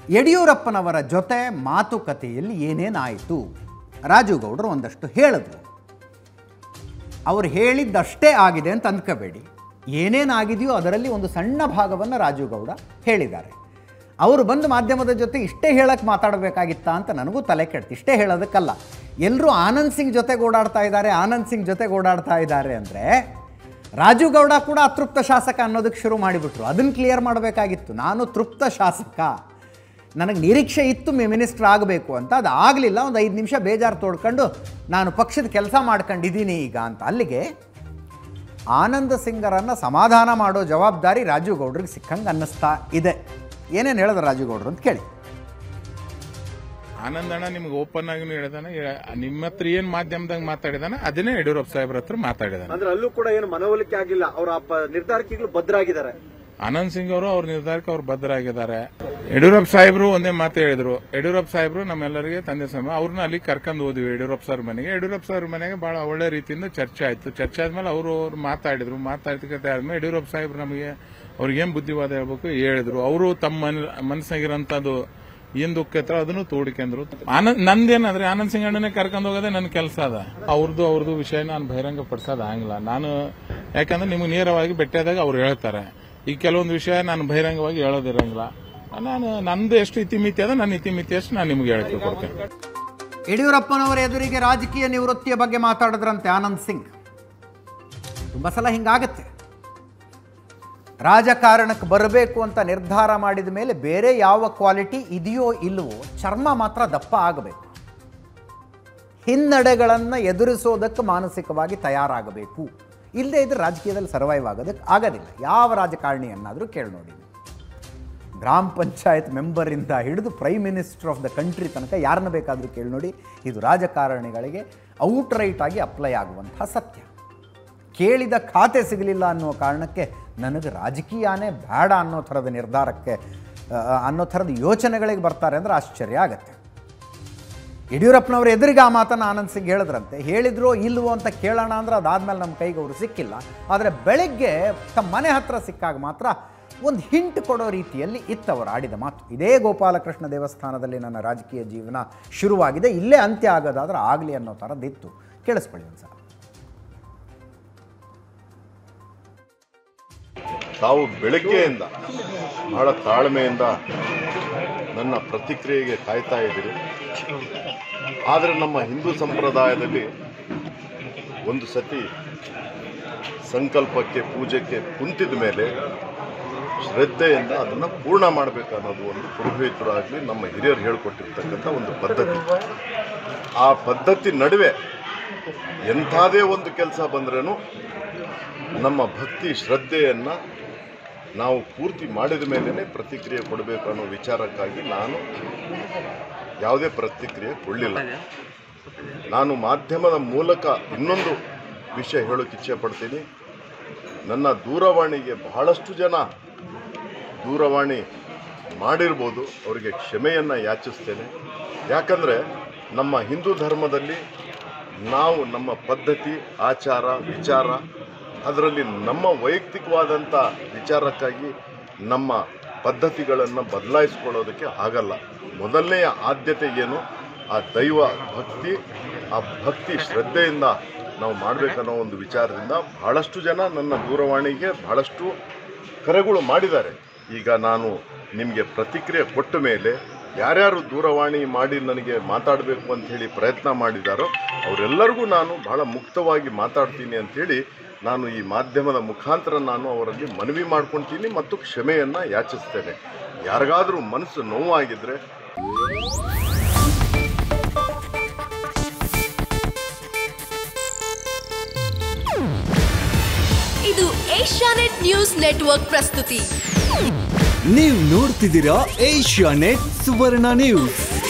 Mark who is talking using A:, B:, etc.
A: ಯಡಿಯೂರಪ್ಪನವರ ಜೊತೆ ಮಾತುಕತೆಯಲ್ಲಿ ಏನೇನಾಯಿತು ರಾಜುಗೌಡರು ಒಂದಷ್ಟು ಹೇಳಿದ್ರು ಅವ್ರು ಹೇಳಿದ್ದಷ್ಟೇ ಆಗಿದೆ ಅಂತ ಅಂದ್ಕೋಬೇಡಿ ಏನೇನಾಗಿದೆಯೋ ಅದರಲ್ಲಿ ಒಂದು ಸಣ್ಣ ಭಾಗವನ್ನು ರಾಜುಗೌಡ ಹೇಳಿದ್ದಾರೆ ಅವರು ಬಂದು ಮಾಧ್ಯಮದ ಜೊತೆ ಇಷ್ಟೇ ಹೇಳಕ್ಕೆ ಮಾತಾಡಬೇಕಾಗಿತ್ತಾ ಅಂತ ನನಗೂ ತಲೆ ಕೆಡ್ತು ಇಷ್ಟೇ ಹೇಳೋದಕ್ಕಲ್ಲ ಎಲ್ಲರೂ ಆನಂದ್ ಸಿಂಗ್ ಜೊತೆಗೆ ಓಡಾಡ್ತಾ ಇದ್ದಾರೆ ಆನಂದ್ ಸಿಂಗ್ ಜೊತೆಗೆ ಓಡಾಡ್ತಾ ಇದ್ದಾರೆ ಅಂದರೆ ರಾಜುಗೌಡ ಕೂಡ ಅತೃಪ್ತ ಶಾಸಕ ಅನ್ನೋದಕ್ಕೆ ಶುರು ಮಾಡಿಬಿಟ್ರು ಅದನ್ನು ಕ್ಲಿಯರ್ ಮಾಡಬೇಕಾಗಿತ್ತು ನಾನು ತೃಪ್ತ ಶಾಸಕ ನನಗೆ ನಿರೀಕ್ಷೆ ಇತ್ತು ಮಿ ಮಿನಿಸ್ಟರ್ ಆಗಬೇಕು ಅಂತ ಅದು ಆಗಲಿಲ್ಲ ಒಂದು ಐದು ನಿಮಿಷ ಬೇಜಾರು ತೋಡ್ಕೊಂಡು ನಾನು ಪಕ್ಷದ ಕೆಲಸ ಮಾಡ್ಕೊಂಡಿದ್ದೀನಿ ಈಗ ಅಂತ ಅಲ್ಲಿಗೆ ಆನಂದ ಸಿಂಗರನ್ನು ಸಮಾಧಾನ ಮಾಡೋ ಜವಾಬ್ದಾರಿ ರಾಜುಗೌಡ್ರಿಗೆ ಸಿಕ್ಕಂಗೆ ಅನ್ನಿಸ್ತಾ ಇದೆ ಏನೇನು ಹೇಳಿದ್ರು ರಾಜುಗೌಡ್ರು ಅಂತ ಕೇಳಿ
B: ಆನಂದಣ್ಣ ನಿಮ್ಗೆ ಓಪನ್ ಆಗಿ ಹೇಳಿದಾನೆ ನಿಮ್ಮ ಹತ್ರ ಏನ್ ಮಾಧ್ಯಮದಾಗ ಮಾತಾಡಿದಾನೆ ಅದನ್ನೇ ಯಡಿಯೂರಪ್ಪ ಸಾಹೇಬ್ರ ಹತ್ರ ಮಾತಾಡಿದಾನೆ
C: ಅಂದ್ರೆ ಅಲ್ಲೂ ಕೂಡ ಏನು ಮನವೊಲಿಕೆ ಆಗಿಲ್ಲ ಅವರ ನಿರ್ಧಾರಕ್ಕೆ ಈಗಲೂ ಬದ್ಧರಾಗಿದ್ದಾರೆ
B: ಆನಂದ್ ಸಿಂಗ್ ಅವರು ಅವ್ರ ನಿರ್ಧಾರಕ್ಕೆ ಅವ್ರು ಬದ್ಧರಾಗಿದ್ದಾರೆ ಯಡಿಯೂರಪ್ಪ ಸಾಹೇಬ್ರು ಒಂದೇ ಮಾತು ಹೇಳಿದ್ರು ಯಡಿಯೂರಪ್ಪ ಸಾಹೇಬ್ರು ನಮ್ಮೆಲ್ಲರಿಗೆ ತಂದೆ ಸಮ ಅವ್ರನ್ನ ಅಲ್ಲಿ ಕರ್ಕೊಂಡು ಹೋದ್ವಿ ಯಡಿಯೂರಪ್ಪ ಸರ್ ಮನೆಗೆ ಯಡಿಯೂರಪ್ಪ ಸರ್ ಮನೆಗೆ ಬಹಳ ಒಳ್ಳೆ ರೀತಿಯಿಂದ ಚರ್ಚೆ ಆಯ್ತು ಚರ್ಚೆ ಆದ್ಮೇಲೆ ಅವರು ಅವ್ರು ಮಾತಾಡಿದ್ರು ಮಾತಾಡ್ತಿಕತೆ ಆದ್ಮೇಲೆ ಯಡಿಯೂರಪ್ಪ ಸಾಹೇಬ್ರು ನಮಗೆ ಅವ್ರಿಗೆ ಏನ್ ಬುದ್ಧಿವಾದ ಹೇಳ್ಬೇಕು ಹೇಳಿದ್ರು ಅವರು ತಮ್ಮ ಮನ ಮನಸ್ಸಾಗಿರೋಂಥದ್ದು ಏನ್ ದುಃಖ ಇತ್ತು ಅದನ್ನು ತೋಡಿಕೊಂಡ್ರು ಆನಂದ್ ನಂದೇನಂದ್ರೆ ಆನಂದ್ ಸಿಂಗ್ ಅಣ್ಣನೇ ಕರ್ಕೊಂಡು ಹೋಗೋದೇ ನನ್ನ ಕೆಲಸ ಅದ ಅವ್ರದ್ದು ಅವ್ರದ್ದು ವಿಷಯ ನಾನು ಬಹಿರಂಗ ಪಡಿಸೋದು ಆಗಿಲ್ಲ ನಾನು ಯಾಕಂದ್ರೆ ನಿಮ್ಗೆ ನೇರವಾಗಿ ಭೇಟಿಯಾದಾಗ ಅವ್ರು ಹೇಳ್ತಾರೆ ಈಗ ಕೆಲವೊಂದು ವಿಷಯ ನಾನು ಬಹಿರಂಗವಾಗಿ ಹೇಳೋದಿರಂಗಿಲ್ಲ ನಾನು ನಂದು ಎಷ್ಟು ಇತಿಮಿತಿ ಅದ ನನ್ನ ಇತಿಮಿತಿ ಅಷ್ಟು ನಾನು ನಿಮ್ಗೆ ಹೇಳಕ್ಕೆ ಕೊಡ್ತೇನೆ
A: ಯಡಿಯೂರಪ್ಪನವರ ಎದುರಿಗೆ ರಾಜಕೀಯ ನಿವೃತ್ತಿಯ ಬಗ್ಗೆ ಮಾತಾಡಿದ್ರಂತೆ ಆನಂದ್ ಸಿಂಗ್ ತುಂಬ ಸಲ ಹಿಂಗಾಗತ್ತೆ ರಾಜಕಾರಣಕ್ಕೆ ಬರಬೇಕು ಅಂತ ನಿರ್ಧಾರ ಮಾಡಿದ ಮೇಲೆ ಬೇರೆ ಯಾವ ಕ್ವಾಲಿಟಿ ಇದೆಯೋ ಇಲ್ಲವೋ ಚರ್ಮ ಮಾತ್ರ ದಪ್ಪ ಆಗಬೇಕು ಹಿನ್ನಡೆಗಳನ್ನು ಎದುರಿಸೋದಕ್ಕೆ ಮಾನಸಿಕವಾಗಿ ತಯಾರಾಗಬೇಕು ಇಲ್ಲದೇ ಇದ್ರೆ ರಾಜಕೀಯದಲ್ಲಿ ಸರ್ವೈವ್ ಆಗೋದಕ್ಕೆ ಆಗೋದಿಲ್ಲ ಯಾವ ರಾಜಕಾರಣಿಯನ್ನಾದರೂ ಕೇಳಿ ನೋಡಿ ಗ್ರಾಮ ಪಂಚಾಯತ್ ಮೆಂಬರಿಂದ ಹಿಡಿದು prime minister of the country ತನಕ ಯಾರನ್ನ ಬೇಕಾದರೂ ಕೇಳಿ ನೋಡಿ ಇದು ರಾಜಕಾರಣಿಗಳಿಗೆ ಔಟ್ರೈಟ್ ಆಗಿ ಅಪ್ಲೈ ಆಗುವಂಥ ಸತ್ಯ ಕೇಳಿದ ಖಾತೆ ಸಿಗಲಿಲ್ಲ ಅನ್ನೋ ಕಾರಣಕ್ಕೆ ನನಗೆ ರಾಜಕೀಯನೇ ಬೇಡ ಅನ್ನೋ ಥರದ ನಿರ್ಧಾರಕ್ಕೆ ಆ, ಅನ್ನೋ ಥರದ ಯೋಚನೆಗಳಿಗೆ ಬರ್ತಾರೆ ಅಂದರೆ ಆಶ್ಚರ್ಯ ಆಗತ್ತೆ ಯಡಿಯೂರಪ್ಪನವ್ರ ಎದುರಿಗೆ ಆ ಮಾತನ್ನು ಆನಂದ್ ಸಿಂಗ್ ಹೇಳಿದ್ರಂತೆ ಹೇಳಿದ್ರೋ ಇಲ್ವೋ ಅಂತ ಕೇಳೋಣ ಅಂದ್ರೆ ಅದಾದ್ಮೇಲೆ ನಮ್ಮ ಕೈಗೆ ಅವರು ಸಿಕ್ಕಿಲ್ಲ ಆದರೆ ಬೆಳಗ್ಗೆ ತಮ್ಮ ಮನೆ ಹತ್ರ ಸಿಕ್ಕಾಗ ಮಾತ್ರ ಒಂದು ಹಿಂಟ್ ಕೊಡೋ ರೀತಿಯಲ್ಲಿ ಇತ್ತವರು ಆಡಿದ ಮಾತು ಇದೇ ಗೋಪಾಲಕೃಷ್ಣ ದೇವಸ್ಥಾನದಲ್ಲಿ ನನ್ನ ರಾಜಕೀಯ ಜೀವನ ಶುರುವಾಗಿದೆ ಇಲ್ಲೇ ಅಂತ್ಯ ಆಗೋದಾದ್ರೆ ಆಗಲಿ ಅನ್ನೋ ಥರದ್ದಿತ್ತು ಕೇಳಿಸ್ಕೊಳ್ಳಿ ಒಂದು ಸಲ
D: ತಾವು ಬೆಳಗ್ಗೆಯಿಂದ ಬಹಳ ತಾಳ್ಮೆಯಿಂದ ನನ್ನ ಪ್ರತಿಕ್ರಿಯೆಗೆ ಕಾಯ್ತಾ ಇದ್ದೀರಿ ಆದರೆ ನಮ್ಮ ಹಿಂದೂ ಸಂಪ್ರದಾಯದಲ್ಲಿ ಒಂದು ಸತಿ ಸಂಕಲ್ಪಕ್ಕೆ ಪೂಜೆಗೆ ಕುಂತಿದ ಮೇಲೆ ಶ್ರದ್ಧೆಯಿಂದ ಅದನ್ನು ಪೂರ್ಣ ಮಾಡಬೇಕು ಅನ್ನೋದು ಒಂದು ಪುರೋಹಿತರಾಗಲಿ ನಮ್ಮ ಹಿರಿಯರು ಹೇಳಿಕೊಟ್ಟಿರ್ತಕ್ಕಂಥ ಒಂದು ಪದ್ಧತಿ ಆ ಪದ್ಧತಿ ನಡುವೆ ಎಂಥದೇ ಒಂದು ಕೆಲಸ ಬಂದ್ರೂ ನಮ್ಮ ಭಕ್ತಿ ಶ್ರದ್ಧೆಯನ್ನು ನಾವು ಪೂರ್ತಿ ಮಾಡಿದ ಮೇಲೇ ಪ್ರತಿಕ್ರಿಯೆ ಕೊಡಬೇಕು ಅನ್ನೋ ವಿಚಾರಕ್ಕಾಗಿ ನಾನು ಯಾವುದೇ ಪ್ರತಿಕ್ರಿಯೆ ಕೊಡಲಿಲ್ಲ ನಾನು ಮಾಧ್ಯಮದ ಮೂಲಕ ಇನ್ನೊಂದು ವಿಷಯ ಹೇಳೋಕೆ ಇಚ್ಛೆ ಪಡ್ತೀನಿ ನನ್ನ ದೂರವಾಣಿಗೆ ಬಹಳಷ್ಟು ಜನ ದೂರವಾಣಿ ಮಾಡಿರ್ಬೋದು ಅವರಿಗೆ ಕ್ಷಮೆಯನ್ನು ಯಾಚಿಸ್ತೇನೆ ಯಾಕಂದರೆ ನಮ್ಮ ಹಿಂದೂ ಧರ್ಮದಲ್ಲಿ ನಾವು ನಮ್ಮ ಪದ್ಧತಿ ಆಚಾರ ವಿಚಾರ ಅದರಲ್ಲಿ ನಮ್ಮ ವೈಯಕ್ತಿಕವಾದಂಥ ವಿಚಾರಕ್ಕಾಗಿ ನಮ್ಮ ಪದ್ಧತಿಗಳನ್ನು ಬದಲಾಯಿಸ್ಕೊಳ್ಳೋದಕ್ಕೆ ಆಗಲ್ಲ ಮೊದಲನೆಯ ಆದ್ಯತೆ ಏನು ಆ ದೈವ ಭಕ್ತಿ ಆ ಭಕ್ತಿ ಶ್ರದ್ಧೆಯಿಂದ ನಾವು ಮಾಡಬೇಕನ್ನೋ ಒಂದು ವಿಚಾರದಿಂದ ಬಹಳಷ್ಟು ಜನ ನನ್ನ ದೂರವಾಣಿಗೆ ಬಹಳಷ್ಟು ಕರೆಗಳು ಮಾಡಿದ್ದಾರೆ ಈಗ ನಾನು ನಿಮಗೆ ಪ್ರತಿಕ್ರಿಯೆ ಕೊಟ್ಟ ಮೇಲೆ ಯಾರ್ಯಾರು ದೂರವಾಣಿ ಮಾಡಿ ನನಗೆ ಮಾತಾಡಬೇಕು ಅಂತ ಹೇಳಿ ಪ್ರಯತ್ನ ಮಾಡಿದಾರೋ ಅವರೆಲ್ಲರಿಗೂ ನಾನು ಬಹಳ ಮುಕ್ತವಾಗಿ ಮಾತಾಡ್ತೀನಿ ಅಂಥೇಳಿ ನಾನು ಈ ಮಾಧ್ಯಮದ ಮುಖಾಂತರ ನಾನು ಅವರಲ್ಲಿ ಮನವಿ ಮಾಡ್ಕೊಳ್ತೀನಿ ಮತ್ತು ಕ್ಷಮೆಯನ್ನು ಯಾಚಿಸ್ತೇನೆ ಯಾರಿಗಾದರೂ ಮನಸ್ಸು ನೋವಾಗಿದ್ದರೆ
E: ಇದು ಏಷ್ಯಾನೆಟ್ ನ್ಯೂಸ್ ನೆಟ್ವರ್ಕ್ ಪ್ರಸ್ತುತಿ
F: ನೀವು ನೋಡ್ತಿದ್ದೀರಾ ಏಷ್ಯಾ ನೆಟ್ ಸುವರ್ಣ ನ್ಯೂಸ್